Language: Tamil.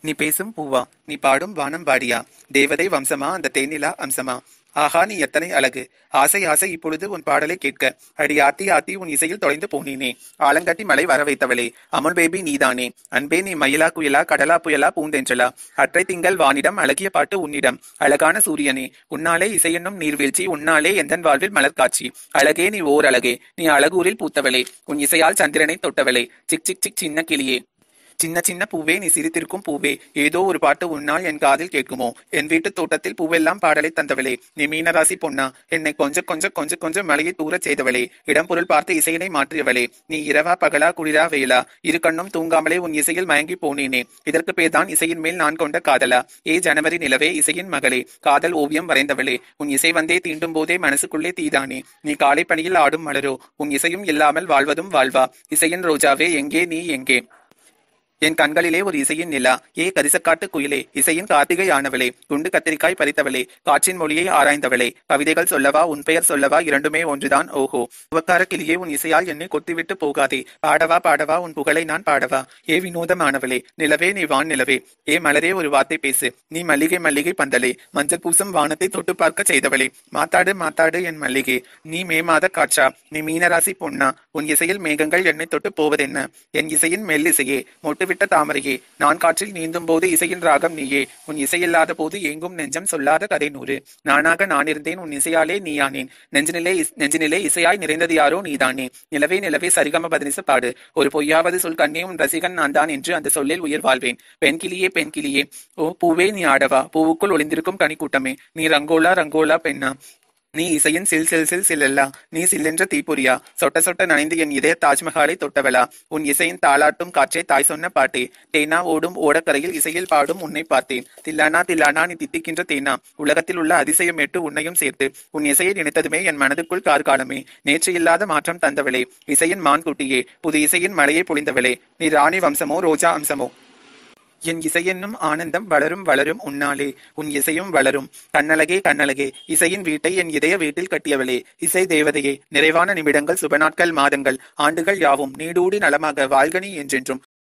நீ பேசும் பூவா நீ பாடும் வானம் பாடியா தேவதை வம்சமா அந்த தேனிலா அம்சமா ஆஹா நீ எத்தனை அழகு ஆசை ஆசை இப்பொழுது உன் பாடலை கேட்க அடி ஆத்தி ஆத்தி உன் இசையில் தொலைந்து போனேனே ஆலங்கட்டி மலை வர வைத்தவளே அமுல் பேபி நீதானே அன்பே நீ மயிலா குயிலா கடலா புயலா பூந்தென்றலா அற்றை திங்கள் வானிடம் அழகிய பாட்டு உன்னிடம் அழகான சூரியனே உன்னாலே இசையென்னும் நீர்வீழ்ச்சி உன்னாலே எந்தன் வாழ்வில் மலர் காட்சி அழகே நீ ஓர் அழகே நீ அழகூரில் பூத்தவளே உன் இசையால் சந்திரனை தொட்டவளே சிக் சிக் சிக் சின்ன கிளியே சின்ன சின்ன பூவே நீ சிரித்திருக்கும் பூவே ஏதோ ஒரு பாட்டு உன்னால் என் காதில் கேட்குமோ என் வீட்டு தோட்டத்தில் பூவெல்லாம் பாடலை தந்தவளே நீ மீனராசி பொன்னா என்னை கொஞ்சம் கொஞ்சம் கொஞ்சம் கொஞ்சம் மலையை தூரச் செய்தவளே இடம் பொருள் பார்த்து இசையினை மாற்றியவளே நீ இரவா பகலா குளிரா வேலா இரு கண்ணும் தூங்காமலே உன் இசையில் மயங்கி போனேனே இதற்கு பேர் தான் இசையின் மேல் நான் கொண்ட காதலா ஏ ஜனவரி நிலவே இசையின் மகளே காதல் ஓவியம் வரைந்தவளே உன் இசை வந்தே தீண்டும் போதே மனசுக்குள்ளே தீதானே நீ காலை பணியில் ஆடும் மலரோ உன் இசையும் இல்லாமல் வாழ்வதும் வாழ்வா இசையின் ரோஜாவே எங்கே நீ எங்கே என் கண்களிலே ஒரு இசையின் நிலா ஏ கரிசக்காட்டு குயிலே இசையின் கார்த்திகை ஆனவளே குண்டு கத்திரிக்காய் பறித்தவளே காற்றின் மொழியை ஆராய்ந்தவளே கவிதைகள் சொல்லவா உன் பெயர் சொல்லவா இரண்டுமே ஒன்றுதான் ஓஹோ உவக்கார கிளியே உன் இசையால் என்னை கொத்திவிட்டு போகாதே பாடவா பாடவா உன் புகழை நான் பாடவா ஏ வினோதமானவளே நிலவே நீ வான் நிலவே ஏ மலரே ஒரு வார்த்தை பேசு நீ மல்லிகை மல்லிகை பந்தலே மஞ்சள் பூசம் வானத்தை தொட்டு பார்க்க செய்தவளே மாத்தாடு மாத்தாடு என் மல்லிகை நீ மே மாத காற்றா நீ மீனராசி பொன்னா உன் இசையில் மேகங்கள் என்னை தொட்டு போவதென்ன என் இசையின் மெல்லிசையே மொட்டுவிட்ட தாமரையே நான் காற்றில் நீந்தும் போது இசையின் ராகம் நீயே உன் இசையில்லாத போது எங்கும் நெஞ்சம் சொல்லாத கதை நூறு நானாக நான் இருந்தேன் உன் இசையாலே நீயானேன் நெஞ்சினிலே இஸ்- நெஞ்சினிலே இசையாய் நிறைந்தது யாரோ நீதானே நிலவே நிலவே சரிகம பதினிச பாடு ஒரு பொய்யாவது சொல் கண்ணே உன் ரசிகன் நான் தான் என்று அந்த சொல்லில் உயிர் வாழ்வேன் பெண் கிளியே பெண் கிளியே ஓ பூவே நீ ஆடவா பூவுக்குள் ஒளிந்திருக்கும் கனிக்கூட்டமே நீ ரங்கோலா ரங்கோலா பெண்ணா நீ இசையின் சில் சில் சில் சில்லல்லா நீ சில்லென்ற தீப்புரியா சொட்ட சொட்ட நனைந்து என் இதய தாஜ்மஹாலை தொட்டவளா உன் இசையின் தாளாட்டும் காற்றே தாய் சொன்ன பாட்டே தேனா ஓடும் ஓடக்கரையில் இசையில் பாடும் உன்னை பார்த்தேன் தில்லானா தில்லானா நீ தித்திக்கின்ற தேனா உலகத்தில் உள்ள அதிசயம் எட்டு உன்னையும் சேர்த்து உன் இசையை நினைத்ததுமே என் மனதுக்குள் கார்காலமே நேற்று இல்லாத மாற்றம் தந்தவளே இசையின் மான்குட்டியே புது இசையின் மழையை பொழிந்தவளே நீ ராணி வம்சமோ ரோஜா அம்சமோ என் இசையென்னும் ஆனந்தம் வளரும் வளரும் உன்னாலே உன் இசையும் வளரும் கண்ணழகே கண்ணழகே இசையின் வீட்டை என் இதய வீட்டில் கட்டியவளே இசை தேவதையே நிறைவான நிமிடங்கள் சுபநாட்கள் மாதங்கள் ஆண்டுகள் யாவும் நீடூடி நலமாக வாழ்கனி என்றென்றும்